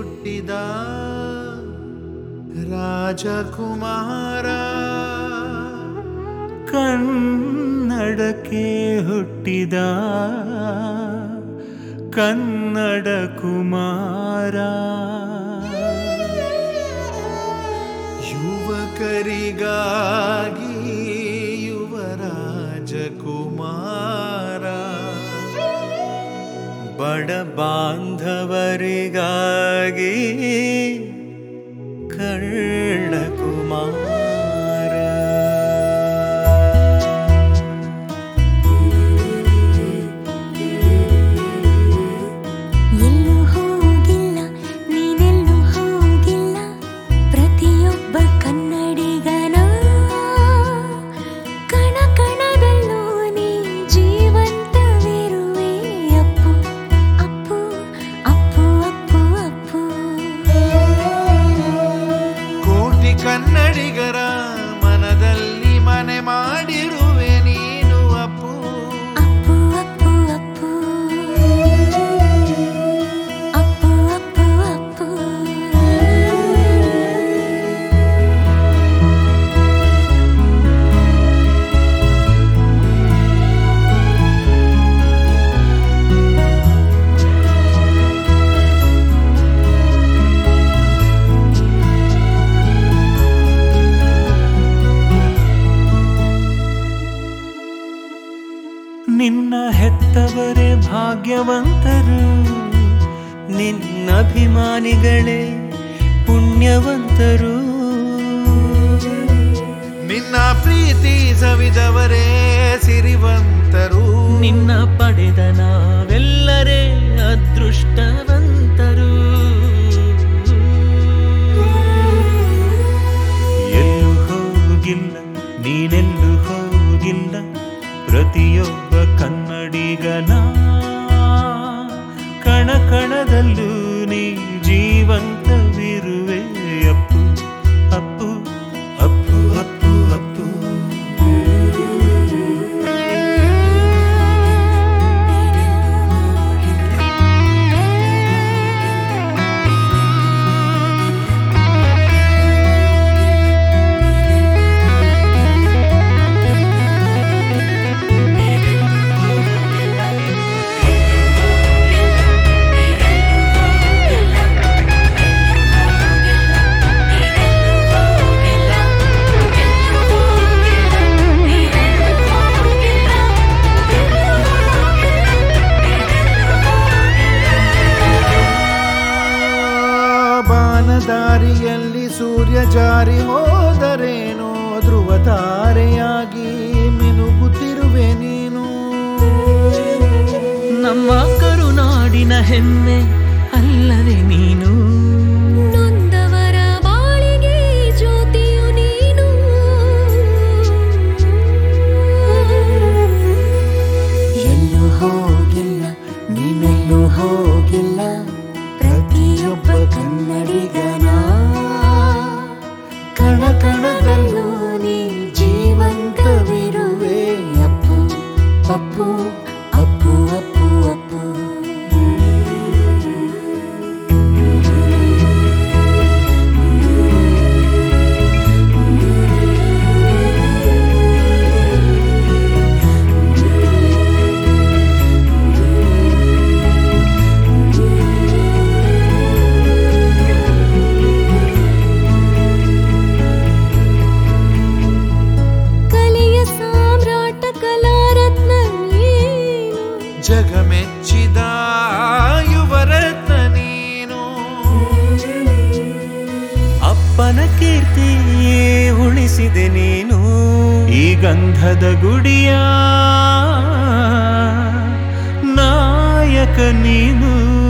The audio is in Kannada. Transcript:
ಹುಟ್ಟಿದ ರಾಜಕುಮಾರ ಕನ್ನಡಕ್ಕೆ ಹುಟ್ಟಿದ ಕನ್ನಡ ಕುಮಾರ ಯುವಕರಿಗಾಗಿ ಯುವರಾಜಕುಮಾರ ಬಡ ಬಾಂಧವರಿಗಾಗಿ ಕರ್ಣ ಕುಮಾರ ಎಲ್ಲೂ ಹೋಗಿಲ್ಲ ನೀನೆಲ್ಲೂ ಹೋಗಿಲ್ಲ ಪ್ರತಿಯೊಬ್ಬ ಕನ್ನಡಿಗನ ಕಣ ಕಣದಲ್ಲೂ ನೀ ಜೀವಂತವಿರುವೆ ಅಪ್ಪು ಅಪ್ಪು ಅಪ್ಪು ಅಪ್ಪು ಅಪ್ಪು ಕೋಟಿ ಕನ್ನಡಿಗರ ಮನದಲ್ಲಿ ಮನೆ ಮಾಡಿರುವೆ ನೀನು ಅಪ್ಪು ಅಪ್ಪು ಅಪ್ಪು ಅಪ್ಪು ಅಪ್ಪು ಅಪ್ಪು ಅಪ್ಪು ನಿನ್ನ ಹೆತ್ತವರೇ ಭಾಗ್ಯವಂತರು ನಿನ್ನ ಅಭಿಮಾನಿಗಳೇ ಪುಣ್ಯವಂತರು ನಿನ್ನ ಪ್ರೀತಿ ಸವಿದವರೇ ಸಿರಿವಂತರು ನಿನ್ನ ಪಡೆದ ನಾವೆಲ್ಲರೇ ಅದೃಷ್ಟವಂತರು ಎಲ್ಲೂ ಹೋಗಿಲ್ಲ ನೀನೆಲ್ಲೂ ಹೋಗಿಲ್ಲ ಪ್ರತಿಯೊಬ್ಬ ಕನ್ನಡಿಗನ ಕಣ ಕಣದಲ್ಲೂ ನೀ ಜೀವಂತವಿರುವೆ ಅಪ್ಪು ಅಪ್ಪು ಅಪ್ಪು ಅಪ್ಪು ಅಪ್ಪು ಬಾನದಾರಿಯಲ್ಲಿ ಸೂರ್ಯ ಜಾರಿ ಹೋದರೇನೋ ಧ್ರುವ ತಾರೆಯಾಗಿ ಮಿನುಗುತ್ತಿರುವೆ ನೀನು ನಮ್ಮ ಕರುನಾಡಿನ ಹೆಮ್ಮೆ ಅಲ್ಲವೇ ನೀನು ನೊಂದವರ ಬಾಳಿಗೆ ಜ್ಯೋತಿಯು ನೀನು ಎಲ್ಲೂ ಹೋಗಿಲ್ಲ ನೀನೆಲ್ಲೂ ಹೋಗಿಲ್ಲ ಪ್ರತಿಯೊಬ್ಬ ಕನ್ನಡಿಗನ ಕಣ ಕಣದಲ್ಲೂ ನೀ ಜೀವಂತವಿರುವೆ ಅಪ್ಪು ಅಪ್ಪು ಅಪ್ಪು ಅಪ್ಪು ಅಪ್ಪು ಕಲೆಯ ಸಾಮ್ರಾಟ ಕಲಾರತ್ನ ನೀನು ಜಗಮೆಚ್ಚಿದ ಯುವರತ್ನ ನೀನು ಅಪ್ಪನ ಕೀರ್ತಿ ಉಳಿಸಿದೆ ನೀನು ಈ ಗಂಧದ ಗುಡಿಯ ನಾಯಕ ನೀನು